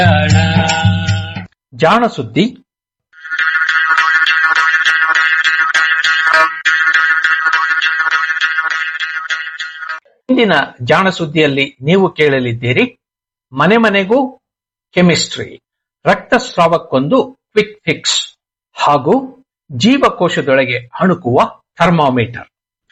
ಜಾಣ ಸುದ್ದಿ ಇಂದಿನ ಜಾಣ ಸುದ್ದಿಯಲ್ಲಿ ನೀವು ಕೇಳಲಿದ್ದೀರಿ ಮನೆ ಮನೆಗೂ ಕೆಮಿಸ್ಟ್ರಿ ರಕ್ತಸ್ರಾವಕ್ಕೊಂದು ಕ್ವಿಕ್ ಫಿಕ್ಸ್ ಹಾಗೂ ಜೀವಕೋಶದೊಳಗೆ ಅಣುಕುವ ಥರ್ಮಾಮೀಟರ್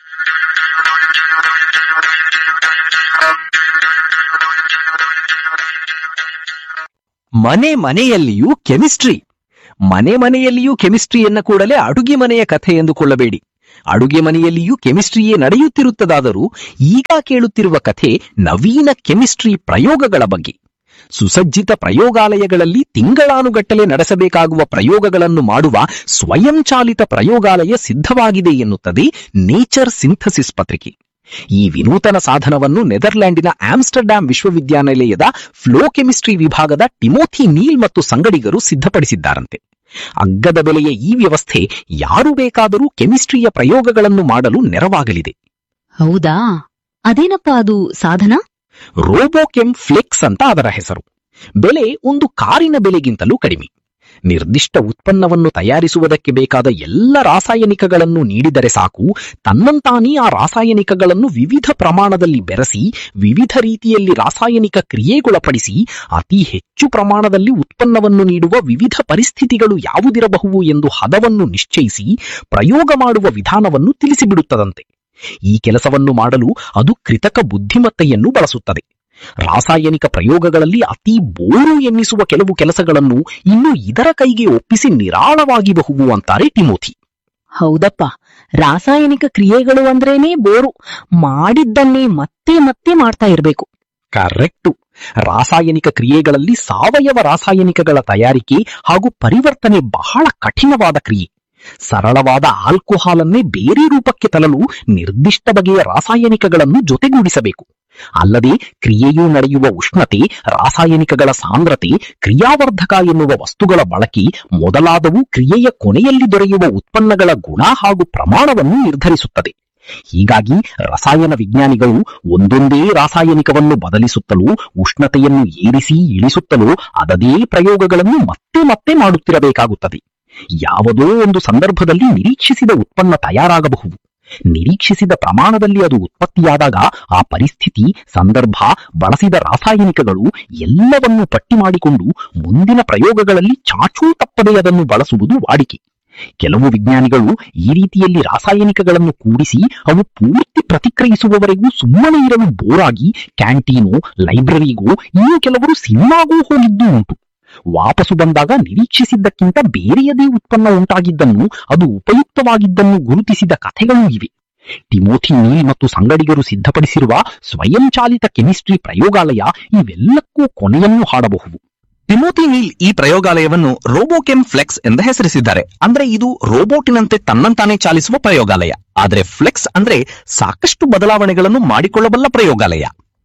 ಮನೆ ಮನೆಯಲ್ಲಿಯೂ ಕೆಮಿಸ್ಟ್ರಿ ಮನೆ ಮನೆಯಲ್ಲಿಯೂ ಕೆಮಿಸ್ಟ್ರಿ ಎನ್ನ ಕೂಡಲೇ ಅಡುಗೆ ಮನೆಯ ಕಥೆ ಎಂದುಕೊಳ್ಳಬೇಡಿ ಅಡುಗೆ ಮನೆಯಲ್ಲಿಯೂ ಕೆಮಿಸ್ಟ್ರಿಯೇ ನಡೆಯುತ್ತಿರುತ್ತದಾದರೂ ಈಗ ಕೇಳುತ್ತಿರುವ ಕಥೆ ನವೀನ ಕೆಮಿಸ್ಟ್ರಿ ಪ್ರಯೋಗಗಳ ಬಗ್ಗೆ ಸುಸಜ್ಜಿತ ಪ್ರಯೋಗಾಲಯಗಳಲ್ಲಿ ತಿಂಗಳಾನುಗಟ್ಟಲೆ ನಡೆಸಬೇಕಾಗುವ ಪ್ರಯೋಗಗಳನ್ನು ಮಾಡುವ ಸ್ವಯಂಚಾಲಿತ ಪ್ರಯೋಗಾಲಯ ಸಿದ್ಧವಾಗಿದೆ ಎನ್ನುತ್ತದೆ ನೇಚರ್ ಸಿಂಥಸಿಸ್ ಪತ್ರಿಕೆ ಈ ವಿನೂತನ ಸಾಧನವನ್ನು ನೆದರ್ಲ್ಯಾಂಡಿನ ಆಮ್ಸ್ಟರ್ಡ್ಯಾಂ ವಿಶ್ವವಿದ್ಯಾನಿಲಯದ ಫ್ಲೋ ಕೆಮಿಸ್ಟ್ರಿ ವಿಭಾಗದ ಟಿಮೋಥಿ ನೀಲ್ ಮತ್ತು ಸಂಗಡಿಗರು ಸಿದ್ಧಪಡಿಸಿದ್ದಾರಂತೆ ಅಗ್ಗದ ಬೆಲೆಯ ಈ ವ್ಯವಸ್ಥೆ ಯಾರು ಬೇಕಾದರೂ ಕೆಮಿಸ್ಟ್ರಿಯ ಪ್ರಯೋಗಗಳನ್ನು ಮಾಡಲು ನೆರವಾಗಲಿದೆ ಹೌದಾ ಅದೇನಪ್ಪ ಅದು ಸಾಧನ ರೋಬೋಕೆಮ್ ಫ್ಲೆಕ್ಸ್ ಅಂತ ಅದರ ಹೆಸರು ಬೆಲೆ ಒಂದು ಕಾರಿನ ಬೆಲೆಗಿಂತಲೂ ಕಡಿಮೆ ನಿರ್ದಿಷ್ಟ ಉತ್ಪನ್ನವನ್ನು ತಯಾರಿಸುವುದಕ್ಕೆ ಬೇಕಾದ ಎಲ್ಲ ರಾಸಾಯನಿಕಗಳನ್ನು ನೀಡಿದರೆ ಸಾಕು ತನ್ನಂತಾನೇ ಆ ರಾಸಾಯನಿಕಗಳನ್ನು ವಿವಿಧ ಪ್ರಮಾಣದಲ್ಲಿ ಬೆರೆಸಿ ವಿವಿಧ ರೀತಿಯಲ್ಲಿ ರಾಸಾಯನಿಕ ಕ್ರಿಯೆಗೊಳಪಡಿಸಿ ಅತಿ ಹೆಚ್ಚು ಪ್ರಮಾಣದಲ್ಲಿ ಉತ್ಪನ್ನವನ್ನು ನೀಡುವ ವಿವಿಧ ಪರಿಸ್ಥಿತಿಗಳು ಯಾವುದಿರಬಹುದು ಎಂದು ಹದವನ್ನು ನಿಶ್ಚಯಿಸಿ ಪ್ರಯೋಗ ಮಾಡುವ ವಿಧಾನವನ್ನು ತಿಳಿಸಿಬಿಡುತ್ತದಂತೆ ಈ ಕೆಲಸವನ್ನು ಮಾಡಲು ಅದು ಕೃತಕ ಬುದ್ಧಿಮತ್ತೆಯನ್ನು ಬಳಸುತ್ತದೆ ರಾಸಾಯನಿಕ ಪ್ರಯೋಗಗಳಲ್ಲಿ ಅತಿ ಬೋರು ಎನ್ನಿಸುವ ಕೆಲವು ಕೆಲಸಗಳನ್ನು ಇನ್ನು ಇದರ ಕೈಗೆ ಒಪ್ಪಿಸಿ ನಿರಾಳವಾಗಿಬಹುವು ಅಂತಾರೆ ಟಿಮೋಥಿ ಹೌದಪ್ಪ ರಾಸಾಯನಿಕ ಕ್ರಿಯೆಗಳು ಅಂದ್ರೇನೇ ಬೋರು ಮಾಡಿದ್ದನ್ನೇ ಮತ್ತೆ ಮತ್ತೆ ಮಾಡ್ತಾ ಇರ್ಬೇಕು ಕರೆಕ್ಟು ರಾಸಾಯನಿಕ ಕ್ರಿಯೆಗಳಲ್ಲಿ ಸಾವಯವ ರಾಸಾಯನಿಕಗಳ ತಯಾರಿಕೆ ಹಾಗೂ ಪರಿವರ್ತನೆ ಬಹಳ ಕಠಿಣವಾದ ಕ್ರಿಯೆ ಸರಳವಾದ ಆಲ್ಕೋಹಾಲನ್ನೇ ಬೇರೆ ರೂಪಕ್ಕೆ ತರಲು ನಿರ್ದಿಷ್ಟ ಬಗೆಯ ರಾಸಾಯನಿಕಗಳನ್ನು ಜೊತೆಗೂಡಿಸಬೇಕು ಅಲ್ಲದೆ ಕ್ರಿಯೆಯು ನಡೆಯುವ ಉಷ್ಣತೆ ರಾಸಾಯನಿಕಗಳ ಸಾಂದ್ರತೆ ಕ್ರಿಯಾವರ್ಧಕ ಎನ್ನುವ ವಸ್ತುಗಳ ಬಳಕೆ ಮೊದಲಾದವು ಕ್ರಿಯೆಯ ಕೊನೆಯಲ್ಲಿ ದೊರೆಯುವ ಉತ್ಪನ್ನಗಳ ಗುಣ ಹಾಗೂ ಪ್ರಮಾಣವನ್ನು ನಿರ್ಧರಿಸುತ್ತದೆ ಹೀಗಾಗಿ ರಸಾಯನ ವಿಜ್ಞಾನಿಗಳು ಒಂದೊಂದೇ ರಾಸಾಯನಿಕವನ್ನು ಬದಲಿಸುತ್ತಲೂ ಉಷ್ಣತೆಯನ್ನು ಏರಿಸಿ ಇಳಿಸುತ್ತಲೂ ಅದದೇ ಪ್ರಯೋಗಗಳನ್ನು ಮತ್ತೆ ಮತ್ತೆ ಮಾಡುತ್ತಿರಬೇಕಾಗುತ್ತದೆ ಯಾವುದೋ ಒಂದು ಸಂದರ್ಭದಲ್ಲಿ ನಿರೀಕ್ಷಿಸಿದ ಉತ್ಪನ್ನ ತಯಾರಾಗಬಹುದು ನಿರೀಕ್ಷಿಸಿದ ಪ್ರಮಾಣದಲ್ಲಿ ಅದು ಉತ್ಪತ್ತಿಯಾದಾಗ ಆ ಪರಿಸ್ಥಿತಿ ಸಂದರ್ಭ ಬಳಸಿದ ರಾಸಾಯನಿಕಗಳು ಎಲ್ಲವನ್ನೂ ಪಟ್ಟಿ ಮಾಡಿಕೊಂಡು ಮುಂದಿನ ಪ್ರಯೋಗಗಳಲ್ಲಿ ಚಾಚೂ ತಪ್ಪದೆ ಅದನ್ನು ಬಳಸುವುದು ವಾಡಿಕೆ ಕೆಲವು ವಿಜ್ಞಾನಿಗಳು ಈ ರೀತಿಯಲ್ಲಿ ರಾಸಾಯನಿಕಗಳನ್ನು ಕೂಡಿಸಿ ಅವು ಪೂರ್ತಿ ಪ್ರತಿಕ್ರಿಯಿಸುವವರೆಗೂ ಸುಮ್ಮನೆ ಇರಲು ಬೋರಾಗಿ ಕ್ಯಾಂಟೀನು ಲೈಬ್ರರಿಗೂ ಇನ್ನು ಕೆಲವರು ಸಿನಿಮಾಗೂ ಹೋಗಿದ್ದೂ ಉಂಟು ವಾಪಸು ಬಂದಾಗ ನಿರೀಕ್ಷಿಸಿದ್ದಕ್ಕಿಂತ ಬೇರೆಯದೇ ಉತ್ಪನ್ನ ಉಂಟಾಗಿದ್ದನ್ನು ಅದು ಉಪಯುಕ್ತವಾಗಿದ್ದನ್ನು ಗುರುತಿಸಿದ ಕಥೆಗಳೂ ಇವೆ ಟಿಮೋಥಿ ನೀಲ್ ಮತ್ತು ಸಂಗಡಿಗರು ಸಿದ್ಧಪಡಿಸಿರುವ ಸ್ವಯಂಚಾಲಿತ ಕೆಮಿಸ್ಟ್ರಿ ಪ್ರಯೋಗಾಲಯ ಇವೆಲ್ಲಕ್ಕೂ ಕೊನೆಯನ್ನು ಹಾಡಬಹುದು ಟಿಮೋತಿ ನೀಲ್ ಈ ಪ್ರಯೋಗಾಲಯವನ್ನು ರೋಬೋಕೆಮ್ ಫ್ಲೆಕ್ಸ್ ಎಂದು ಹೆಸರಿಸಿದ್ದಾರೆ ಅಂದ್ರೆ ಇದು ರೋಬೋಟಿನಂತೆ ತನ್ನಂತಾನೇ ಚಾಲಿಸುವ ಪ್ರಯೋಗಾಲಯ ಆದ್ರೆ ಫ್ಲೆಕ್ಸ್ ಅಂದ್ರೆ ಸಾಕಷ್ಟು ಬದಲಾವಣೆಗಳನ್ನು ಮಾಡಿಕೊಳ್ಳಬಲ್ಲ ಪ್ರಯೋಗಾಲಯ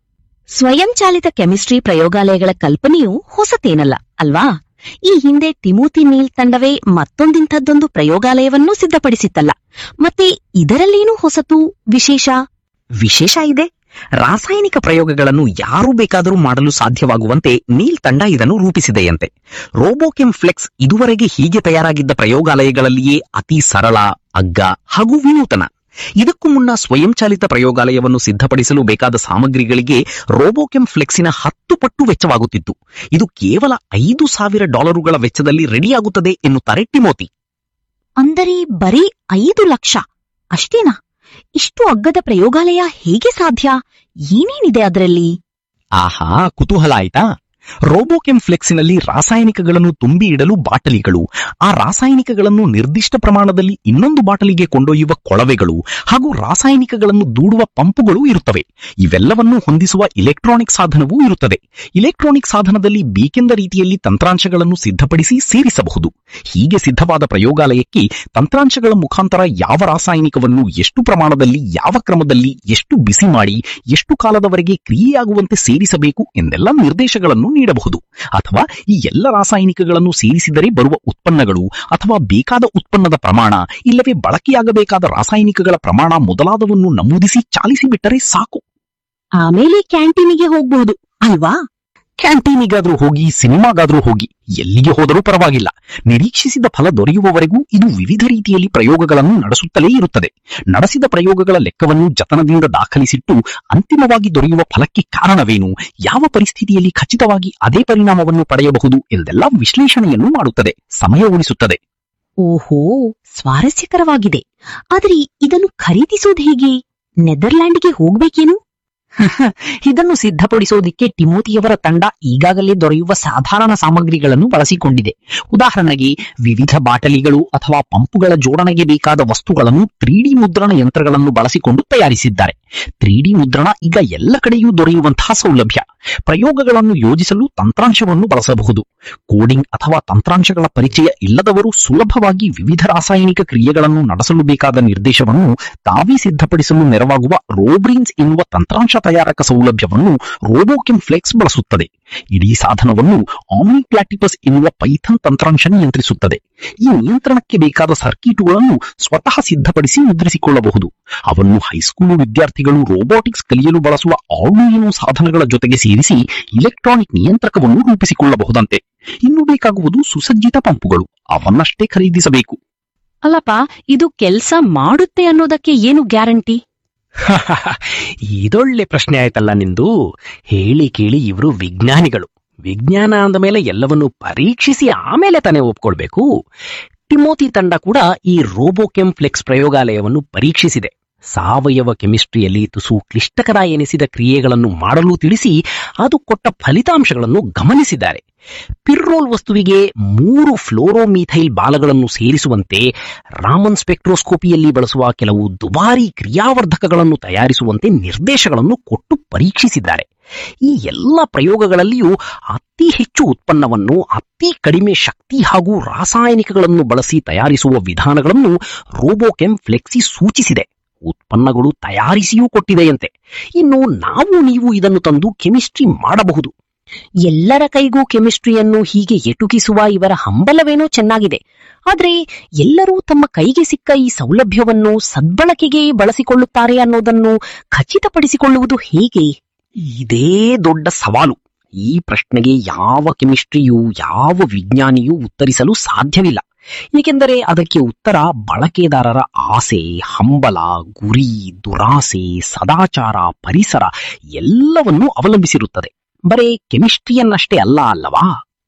ಸ್ವಯಂಚಾಲಿತ ಕೆಮಿಸ್ಟ್ರಿ ಪ್ರಯೋಗಾಲಯಗಳ ಕಲ್ಪನೆಯು ಹೊಸತೇನಲ್ಲ ಅಲ್ವಾ ಈ ಹಿಂದೆ ಟಿಮೋತಿ ನೀಲ್ ತಂಡವೇ ಮತ್ತೊಂದಿಂಥದ್ದೊಂದು ಪ್ರಯೋಗಾಲಯವನ್ನೂ ಸಿದ್ಧಪಡಿಸಿತ್ತಲ್ಲ ಮತ್ತೆ ಇದರಲ್ಲೇನು ಹೊಸತು ವಿಶೇಷ ವಿಶೇಷ ಇದೆ ರಾಸಾಯನಿಕ ಪ್ರಯೋಗಗಳನ್ನು ಯಾರು ಬೇಕಾದರೂ ಮಾಡಲು ಸಾಧ್ಯವಾಗುವಂತೆ ನೀಲ್ ತಂಡ ಇದನ್ನು ರೂಪಿಸಿದೆಯಂತೆ ರೋಬೋಕೆಮ್ ಫ್ಲೆಕ್ಸ್ ಇದುವರೆಗೆ ಹೀಗೆ ತಯಾರಾಗಿದ್ದ ಪ್ರಯೋಗಾಲಯಗಳಲ್ಲಿಯೇ ಅತಿ ಸರಳ ಅಗ್ಗ ಹಾಗೂ ವಿನೂತನ ಇದಕ್ಕೂ ಮುನ್ನ ಸ್ವಯಂಚಾಲಿತ ಪ್ರಯೋಗಾಲಯವನ್ನು ಸಿದ್ಧಪಡಿಸಲು ಬೇಕಾದ ಸಾಮಗ್ರಿಗಳಿಗೆ ರೋಬೋಕೆಮ್ ಫ್ಲೆಕ್ಸಿನ ಹತ್ತು ಪಟ್ಟು ವೆಚ್ಚವಾಗುತ್ತಿತ್ತು ಇದು ಕೇವಲ ಐದು ಸಾವಿರ ಡಾಲರುಗಳ ವೆಚ್ಚದಲ್ಲಿ ರೆಡಿಯಾಗುತ್ತದೆ ಎನ್ನುತ್ತಾರೆ ಟಿಮೋತಿ ಅಂದರೆ ಬರೀ ಐದು ಲಕ್ಷ ಅಷ್ಟೇನಾ ಇಷ್ಟು ಅಗ್ಗದ ಪ್ರಯೋಗಾಲಯ ಹೇಗೆ ಸಾಧ್ಯ ಏನೇನಿದೆ ಅದರಲ್ಲಿ ಆಹಾ ಕುತೂಹಲ ಆಯ್ತಾ ರೋಬೋಕೆಮ್ ಫ್ಲೆಕ್ಸಿನಲ್ಲಿ ರಾಸಾಯನಿಕಗಳನ್ನು ತುಂಬಿ ಇಡಲು ಬಾಟಲಿಗಳು ಆ ರಾಸಾಯನಿಕಗಳನ್ನು ನಿರ್ದಿಷ್ಟ ಪ್ರಮಾಣದಲ್ಲಿ ಇನ್ನೊಂದು ಬಾಟಲಿಗೆ ಕೊಂಡೊಯ್ಯುವ ಕೊಳವೆಗಳು ಹಾಗೂ ರಾಸಾಯನಿಕಗಳನ್ನು ದೂಡುವ ಪಂಪುಗಳು ಇರುತ್ತವೆ ಇವೆಲ್ಲವನ್ನೂ ಹೊಂದಿಸುವ ಇಲೆಕ್ಟ್ರಾನಿಕ್ ಸಾಧನವೂ ಇರುತ್ತದೆ ಇಲೆಕ್ಟ್ರಾನಿಕ್ ಸಾಧನದಲ್ಲಿ ಬೇಕೆಂದ ರೀತಿಯಲ್ಲಿ ತಂತ್ರಾಂಶಗಳನ್ನು ಸಿದ್ಧಪಡಿಸಿ ಸೇರಿಸಬಹುದು ಹೀಗೆ ಸಿದ್ಧವಾದ ಪ್ರಯೋಗಾಲಯಕ್ಕೆ ತಂತ್ರಾಂಶಗಳ ಮುಖಾಂತರ ಯಾವ ರಾಸಾಯನಿಕವನ್ನು ಎಷ್ಟು ಪ್ರಮಾಣದಲ್ಲಿ ಯಾವ ಕ್ರಮದಲ್ಲಿ ಎಷ್ಟು ಬಿಸಿ ಮಾಡಿ ಎಷ್ಟು ಕಾಲದವರೆಗೆ ಕ್ರಿಯೆಯಾಗುವಂತೆ ಸೇರಿಸಬೇಕು ಎಂದೆಲ್ಲ ನಿರ್ದೇಶಗಳನ್ನು ನೀಡಬಹುದು ಅಥವಾ ಈ ಎಲ್ಲ ರಾಸಾಯನಿಕಗಳನ್ನು ಸೇರಿಸಿದರೆ ಬರುವ ಉತ್ಪನ್ನಗಳು ಅಥವಾ ಬೇಕಾದ ಉತ್ಪನ್ನದ ಪ್ರಮಾಣ ಇಲ್ಲವೇ ಬಳಕೆಯಾಗಬೇಕಾದ ರಾಸಾಯನಿಕಗಳ ಪ್ರಮಾಣ ಮೊದಲಾದವನ್ನು ನಮೂದಿಸಿ ಚಾಲಿಸಿಬಿಟ್ಟರೆ ಸಾಕು ಆಮೇಲೆ ಕ್ಯಾಂಟೀನಿಗೆ ಹೋಗ್ಬಹುದು ಅಲ್ವಾ ಕ್ಯಾಂಟೀನಿಗಾದ್ರೂ ಹೋಗಿ ಸಿನಿಮಾಗಾದ್ರೂ ಹೋಗಿ ಎಲ್ಲಿಗೆ ಹೋದರೂ ಪರವಾಗಿಲ್ಲ ನಿರೀಕ್ಷಿಸಿದ ಫಲ ದೊರೆಯುವವರೆಗೂ ಇದು ವಿವಿಧ ರೀತಿಯಲ್ಲಿ ಪ್ರಯೋಗಗಳನ್ನು ನಡೆಸುತ್ತಲೇ ಇರುತ್ತದೆ ನಡೆಸಿದ ಪ್ರಯೋಗಗಳ ಲೆಕ್ಕವನ್ನು ಜತನದಿಂದ ದಾಖಲಿಸಿಟ್ಟು ಅಂತಿಮವಾಗಿ ದೊರೆಯುವ ಫಲಕ್ಕೆ ಕಾರಣವೇನು ಯಾವ ಪರಿಸ್ಥಿತಿಯಲ್ಲಿ ಖಚಿತವಾಗಿ ಅದೇ ಪರಿಣಾಮವನ್ನು ಪಡೆಯಬಹುದು ಎಂದೆಲ್ಲ ವಿಶ್ಲೇಷಣೆಯನ್ನು ಮಾಡುತ್ತದೆ ಸಮಯ ಉಳಿಸುತ್ತದೆ ಓಹೋ ಸ್ವಾರಸ್ಯಕರವಾಗಿದೆ ಆದರೆ ಇದನ್ನು ಖರೀದಿಸೋದು ಹೇಗೆ ನೆದರ್ಲ್ಯಾಂಡ್ಗೆ ಹೋಗ್ಬೇಕೇನು ಇದನ್ನು ಸಿದ್ಧಪಡಿಸೋದಿಕ್ಕೆ ಟಿಮೋತಿಯವರ ತಂಡ ಈಗಾಗಲೇ ದೊರೆಯುವ ಸಾಧಾರಣ ಸಾಮಗ್ರಿಗಳನ್ನು ಬಳಸಿಕೊಂಡಿದೆ ಉದಾಹರಣೆಗೆ ವಿವಿಧ ಬಾಟಲಿಗಳು ಅಥವಾ ಪಂಪುಗಳ ಜೋಡಣೆಗೆ ಬೇಕಾದ ವಸ್ತುಗಳನ್ನು ತ್ರೀ ಡಿ ಮುದ್ರಣ ಯಂತ್ರಗಳನ್ನು ಬಳಸಿಕೊಂಡು ತಯಾರಿಸಿದ್ದಾರೆ ತ್ರೀ ಡಿ ಮುದ್ರಣ ಈಗ ಎಲ್ಲ ಕಡೆಯೂ ದೊರೆಯುವಂತಹ ಸೌಲಭ್ಯ ಪ್ರಯೋಗಗಳನ್ನು ಯೋಜಿಸಲು ತಂತ್ರಾಂಶವನ್ನು ಬಳಸಬಹುದು ಕೋಡಿಂಗ್ ಅಥವಾ ತಂತ್ರಾಂಶಗಳ ಪರಿಚಯ ಇಲ್ಲದವರು ಸುಲಭವಾಗಿ ವಿವಿಧ ರಾಸಾಯನಿಕ ಕ್ರಿಯೆಗಳನ್ನು ನಡೆಸಲು ಬೇಕಾದ ನಿರ್ದೇಶವನ್ನು ತಾವೇ ಸಿದ್ಧಪಡಿಸಲು ನೆರವಾಗುವ ರೋಬ್ರಿನ್ಸ್ ಎನ್ನುವ ತಂತ್ರಾಂಶ ತಯಾರಕ ಸೌಲಭ್ಯವನ್ನು ರೋಬೋಕೆಮ್ ಫ್ಲೆಕ್ಸ್ ಬಳಸುತ್ತದೆ ಇಡೀ ಸಾಧನವನ್ನು ಆಮ್ನಿ ಪ್ಲಾಟಿಪಸ್ ಎನ್ನುವ ಪೈಥನ್ ತಂತ್ರಾಂಶ ನಿಯಂತ್ರಿಸುತ್ತದೆ ಈ ನಿಯಂತ್ರಣಕ್ಕೆ ಬೇಕಾದ ಸರ್ಕಿಟುಗಳನ್ನು ಸ್ವತಃ ಸಿದ್ಧಪಡಿಸಿ ಮುದ್ರಿಸಿಕೊಳ್ಳಬಹುದು ಅವನ್ನು ಹೈಸ್ಕೂಲು ವಿದ್ಯಾರ್ಥಿಗಳು ರೋಬೋಟಿಕ್ಸ್ ಕಲಿಯಲು ಬಳಸುವ ಆರ್ಡುಯಿನೋ ಸಾಧನಗಳ ಜೊತೆಗೆ ಸೇರಿಸಿ ಇಲೆಕ್ಟ್ರಾನಿಕ್ ನಿಯಂತ್ರಕವನ್ನು ರೂಪಿಸಿಕೊಳ್ಳಬಹುದಂತೆ ಇನ್ನು ಬೇಕಾಗುವುದು ಸುಸಜ್ಜಿತ ಪಂಪುಗಳು ಅವನ್ನಷ್ಟೇ ಖರೀದಿಸಬೇಕು ಅಲ್ಲಪ್ಪ ಇದು ಕೆಲ್ಸ ಮಾಡುತ್ತೆ ಅನ್ನೋದಕ್ಕೆ ಏನು ಗ್ಯಾರಂಟಿ ಇದೊಳ್ಳೆ ಪ್ರಶ್ನೆ ಆಯ್ತಲ್ಲ ನಿಂದು ಹೇಳಿ ಕೇಳಿ ಇವರು ವಿಜ್ಞಾನಿಗಳು ವಿಜ್ಞಾನ ಅಂದ ಮೇಲೆ ಎಲ್ಲವನ್ನು ಪರೀಕ್ಷಿಸಿ ಆಮೇಲೆ ತಾನೇ ಒಪ್ಕೊಳ್ಬೇಕು ಟಿಮೋತಿ ತಂಡ ಕೂಡ ಈ ರೋಬೋಕೆಮ್ ಫ್ಲೆಕ್ಸ್ ಪ್ರಯೋಗಾಲಯವನ್ನು ಪರೀಕ್ಷಿಸಿದೆ ಸಾವಯವ ಕೆಮಿಸ್ಟ್ರಿಯಲ್ಲಿ ತುಸು ಕ್ಲಿಷ್ಟಕರ ಎನಿಸಿದ ಕ್ರಿಯೆಗಳನ್ನು ಮಾಡಲು ತಿಳಿಸಿ ಅದು ಕೊಟ್ಟ ಫಲಿತಾಂಶಗಳನ್ನು ಗಮನಿಸಿದ್ದಾರೆ ಪಿರ್ರೋಲ್ ವಸ್ತುವಿಗೆ ಮೂರು ಫ್ಲೋರೋಮೀಥೈಲ್ ಬಾಲಗಳನ್ನು ಸೇರಿಸುವಂತೆ ರಾಮನ್ ಸ್ಪೆಕ್ಟ್ರೋಸ್ಕೋಪಿಯಲ್ಲಿ ಬಳಸುವ ಕೆಲವು ದುಬಾರಿ ಕ್ರಿಯಾವರ್ಧಕಗಳನ್ನು ತಯಾರಿಸುವಂತೆ ನಿರ್ದೇಶಗಳನ್ನು ಕೊಟ್ಟು ಪರೀಕ್ಷಿಸಿದ್ದಾರೆ ಈ ಎಲ್ಲ ಪ್ರಯೋಗಗಳಲ್ಲಿಯೂ ಅತಿ ಹೆಚ್ಚು ಉತ್ಪನ್ನವನ್ನು ಅತಿ ಕಡಿಮೆ ಶಕ್ತಿ ಹಾಗೂ ರಾಸಾಯನಿಕಗಳನ್ನು ಬಳಸಿ ತಯಾರಿಸುವ ವಿಧಾನಗಳನ್ನು ರೋಬೋಕೆಮ್ ಫ್ಲೆಕ್ಸಿ ಸೂಚಿಸಿದೆ ಉತ್ಪನ್ನಗಳು ತಯಾರಿಸಿಯೂ ಕೊಟ್ಟಿದೆಯಂತೆ ಇನ್ನು ನಾವು ನೀವು ಇದನ್ನು ತಂದು ಕೆಮಿಸ್ಟ್ರಿ ಮಾಡಬಹುದು ಎಲ್ಲರ ಕೈಗೂ ಕೆಮಿಸ್ಟ್ರಿಯನ್ನು ಹೀಗೆ ಎಟುಕಿಸುವ ಇವರ ಹಂಬಲವೇನೋ ಚೆನ್ನಾಗಿದೆ ಆದ್ರೆ ಎಲ್ಲರೂ ತಮ್ಮ ಕೈಗೆ ಸಿಕ್ಕ ಈ ಸೌಲಭ್ಯವನ್ನು ಸದ್ಬಳಕೆಗೆ ಬಳಸಿಕೊಳ್ಳುತ್ತಾರೆ ಅನ್ನೋದನ್ನು ಖಚಿತಪಡಿಸಿಕೊಳ್ಳುವುದು ಹೇಗೆ ಇದೇ ದೊಡ್ಡ ಸವಾಲು ಈ ಪ್ರಶ್ನೆಗೆ ಯಾವ ಕೆಮಿಸ್ಟ್ರಿಯೂ ಯಾವ ವಿಜ್ಞಾನಿಯೂ ಉತ್ತರಿಸಲು ಸಾಧ್ಯವಿಲ್ಲ ಏಕೆಂದರೆ ಅದಕ್ಕೆ ಉತ್ತರ ಬಳಕೆದಾರರ ಆಸೆ ಹಂಬಲ ಗುರಿ ದುರಾಸೆ ಸದಾಚಾರ ಪರಿಸರ ಎಲ್ಲವನ್ನೂ ಅವಲಂಬಿಸಿರುತ್ತದೆ ಬರೇ ಕೆಮಿಸ್ಟ್ರಿಯನ್ನಷ್ಟೇ ಅಲ್ಲ ಅಲ್ಲವಾ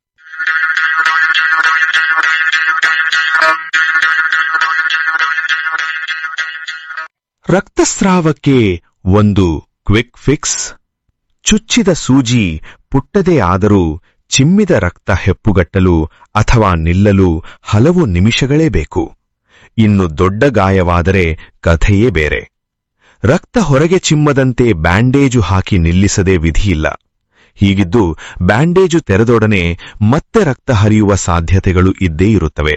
ರಕ್ತಸ್ರಾವಕ್ಕೆ ಒಂದು ಕ್ವಿಕ್ ಫಿಕ್ಸ್ ಚುಚ್ಚಿದ ಸೂಜಿ ಪುಟ್ಟದೇ ಆದರೂ ಚಿಮ್ಮಿದ ರಕ್ತ ಹೆಪ್ಪುಗಟ್ಟಲು ಅಥವಾ ನಿಲ್ಲಲು ಹಲವು ನಿಮಿಷಗಳೇ ಬೇಕು ಇನ್ನು ದೊಡ್ಡ ಗಾಯವಾದರೆ ಕಥೆಯೇ ಬೇರೆ ರಕ್ತ ಹೊರಗೆ ಚಿಮ್ಮದಂತೆ ಬ್ಯಾಂಡೇಜು ಹಾಕಿ ನಿಲ್ಲಿಸದೆ ವಿಧಿಯಿಲ್ಲ ಹೀಗಿದ್ದು ಬ್ಯಾಂಡೇಜು ತೆರೆದೊಡನೆ ಮತ್ತೆ ರಕ್ತ ಹರಿಯುವ ಸಾಧ್ಯತೆಗಳು ಇದ್ದೇ ಇರುತ್ತವೆ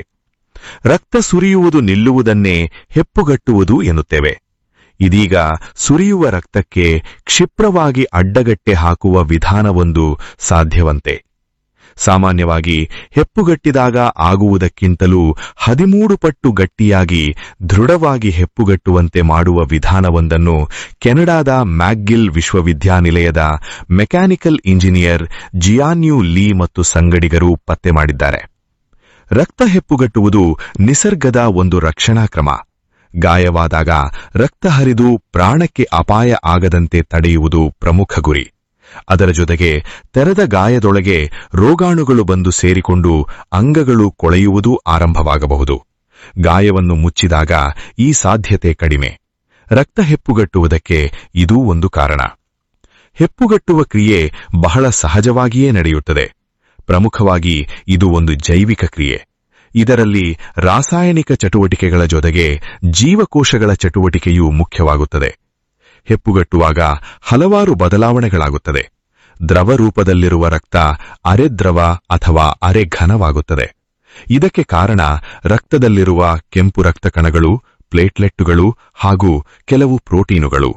ರಕ್ತ ಸುರಿಯುವುದು ನಿಲ್ಲುವುದನ್ನೇ ಹೆಪ್ಪುಗಟ್ಟುವುದು ಎನ್ನುತ್ತೇವೆ ಇದೀಗ ಸುರಿಯುವ ರಕ್ತಕ್ಕೆ ಕ್ಷಿಪ್ರವಾಗಿ ಅಡ್ಡಗಟ್ಟೆ ಹಾಕುವ ವಿಧಾನವೊಂದು ಸಾಧ್ಯವಂತೆ ಸಾಮಾನ್ಯವಾಗಿ ಹೆಪ್ಪುಗಟ್ಟಿದಾಗ ಆಗುವುದಕ್ಕಿಂತಲೂ ಹದಿಮೂರು ಪಟ್ಟು ಗಟ್ಟಿಯಾಗಿ ದೃಢವಾಗಿ ಹೆಪ್ಪುಗಟ್ಟುವಂತೆ ಮಾಡುವ ವಿಧಾನವೊಂದನ್ನು ಕೆನಡಾದ ಮ್ಯಾಕ್ಗಿಲ್ ವಿಶ್ವವಿದ್ಯಾನಿಲಯದ ಮೆಕ್ಯಾನಿಕಲ್ ಇಂಜಿನಿಯರ್ ಜಿಯಾನ್ಯು ಲೀ ಮತ್ತು ಸಂಗಡಿಗರು ಪತ್ತೆ ಮಾಡಿದ್ದಾರೆ ರಕ್ತ ಹೆಪ್ಪುಗಟ್ಟುವುದು ನಿಸರ್ಗದ ಒಂದು ರಕ್ಷಣಾ ಕ್ರಮ ಗಾಯವಾದಾಗ ರಕ್ತ ಹರಿದು ಪ್ರಾಣಕ್ಕೆ ಅಪಾಯ ಆಗದಂತೆ ತಡೆಯುವುದು ಪ್ರಮುಖ ಗುರಿ ಅದರ ಜೊತೆಗೆ ತೆರೆದ ಗಾಯದೊಳಗೆ ರೋಗಾಣುಗಳು ಬಂದು ಸೇರಿಕೊಂಡು ಅಂಗಗಳು ಕೊಳೆಯುವುದೂ ಆರಂಭವಾಗಬಹುದು ಗಾಯವನ್ನು ಮುಚ್ಚಿದಾಗ ಈ ಸಾಧ್ಯತೆ ಕಡಿಮೆ ರಕ್ತ ಹೆಪ್ಪುಗಟ್ಟುವುದಕ್ಕೆ ಇದೂ ಒಂದು ಕಾರಣ ಹೆಪ್ಪುಗಟ್ಟುವ ಕ್ರಿಯೆ ಬಹಳ ಸಹಜವಾಗಿಯೇ ನಡೆಯುತ್ತದೆ ಪ್ರಮುಖವಾಗಿ ಇದು ಒಂದು ಜೈವಿಕ ಕ್ರಿಯೆ ಇದರಲ್ಲಿ ರಾಸಾಯನಿಕ ಚಟುವಟಿಕೆಗಳ ಜೊತೆಗೆ ಜೀವಕೋಶಗಳ ಚಟುವಟಿಕೆಯೂ ಮುಖ್ಯವಾಗುತ್ತದೆ ಹೆಪ್ಪುಗಟ್ಟುವಾಗ ಹಲವಾರು ಬದಲಾವಣೆಗಳಾಗುತ್ತದೆ ದ್ರವ ರೂಪದಲ್ಲಿರುವ ರಕ್ತ ಅರೆ ದ್ರವ ಅಥವಾ ಅರೆ ಘನವಾಗುತ್ತದೆ ಇದಕ್ಕೆ ಕಾರಣ ರಕ್ತದಲ್ಲಿರುವ ಕೆಂಪು ರಕ್ತ ಕಣಗಳು ಪ್ಲೇಟ್ಲೆಟ್ಟುಗಳು ಹಾಗೂ ಕೆಲವು ಪ್ರೋಟೀನುಗಳು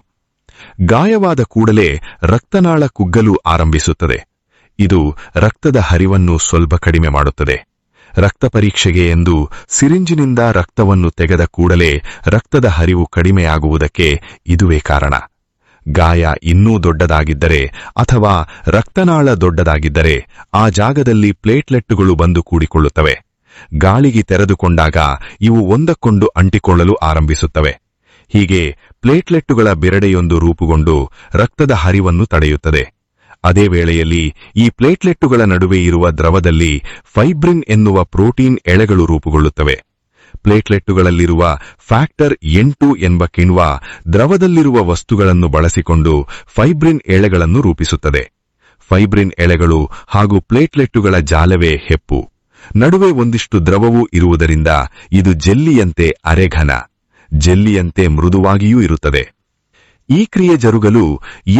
ಗಾಯವಾದ ಕೂಡಲೇ ರಕ್ತನಾಳ ಕುಗ್ಗಲು ಆರಂಭಿಸುತ್ತದೆ ಇದು ರಕ್ತದ ಹರಿವನ್ನು ಸ್ವಲ್ಪ ಕಡಿಮೆ ಮಾಡುತ್ತದೆ ರಕ್ತ ಪರೀಕ್ಷೆಗೆ ಎಂದು ಸಿರಿಂಜಿನಿಂದ ರಕ್ತವನ್ನು ತೆಗೆದ ಕೂಡಲೇ ರಕ್ತದ ಹರಿವು ಕಡಿಮೆಯಾಗುವುದಕ್ಕೆ ಇದುವೇ ಕಾರಣ ಗಾಯ ಇನ್ನೂ ದೊಡ್ಡದಾಗಿದ್ದರೆ ಅಥವಾ ರಕ್ತನಾಳ ದೊಡ್ಡದಾಗಿದ್ದರೆ ಆ ಜಾಗದಲ್ಲಿ ಪ್ಲೇಟ್ಲೆಟ್ಟುಗಳು ಬಂದು ಕೂಡಿಕೊಳ್ಳುತ್ತವೆ ಗಾಳಿಗೆ ತೆರೆದುಕೊಂಡಾಗ ಇವು ಒಂದಕ್ಕೊಂದು ಅಂಟಿಕೊಳ್ಳಲು ಆರಂಭಿಸುತ್ತವೆ ಹೀಗೆ ಪ್ಲೇಟ್ಲೆಟ್ಟುಗಳ ಬಿರಡೆಯೊಂದು ರೂಪುಗೊಂಡು ರಕ್ತದ ಹರಿವನ್ನು ತಡೆಯುತ್ತದೆ ಅದೇ ವೇಳೆಯಲ್ಲಿ ಈ ಪ್ಲೇಟ್ಲೆಟ್ಟುಗಳ ನಡುವೆ ಇರುವ ದ್ರವದಲ್ಲಿ ಫೈಬ್ರಿನ್ ಎನ್ನುವ ಪ್ರೋಟೀನ್ ಎಳೆಗಳು ರೂಪುಗೊಳ್ಳುತ್ತವೆ ಪ್ಲೇಟ್ಲೆಟ್ಟುಗಳಲ್ಲಿರುವ ಫ್ಯಾಕ್ಟರ್ ಎಂಟು ಎಂಬ ಕಿಣ್ವ ದ್ರವದಲ್ಲಿರುವ ವಸ್ತುಗಳನ್ನು ಬಳಸಿಕೊಂಡು ಫೈಬ್ರಿನ್ ಎಳೆಗಳನ್ನು ರೂಪಿಸುತ್ತದೆ ಫೈಬ್ರಿನ್ ಎಳೆಗಳು ಹಾಗೂ ಪ್ಲೇಟ್ಲೆಟ್ಟುಗಳ ಜಾಲವೇ ಹೆಪ್ಪು ನಡುವೆ ಒಂದಿಷ್ಟು ದ್ರವವೂ ಇರುವುದರಿಂದ ಇದು ಜೆಲ್ಲಿಯಂತೆ ಅರೆಘನ ಜೆಲ್ಲಿಯಂತೆ ಮೃದುವಾಗಿಯೂ ಇರುತ್ತದೆ ಈ ಕ್ರಿಯೆ ಜರುಗಲು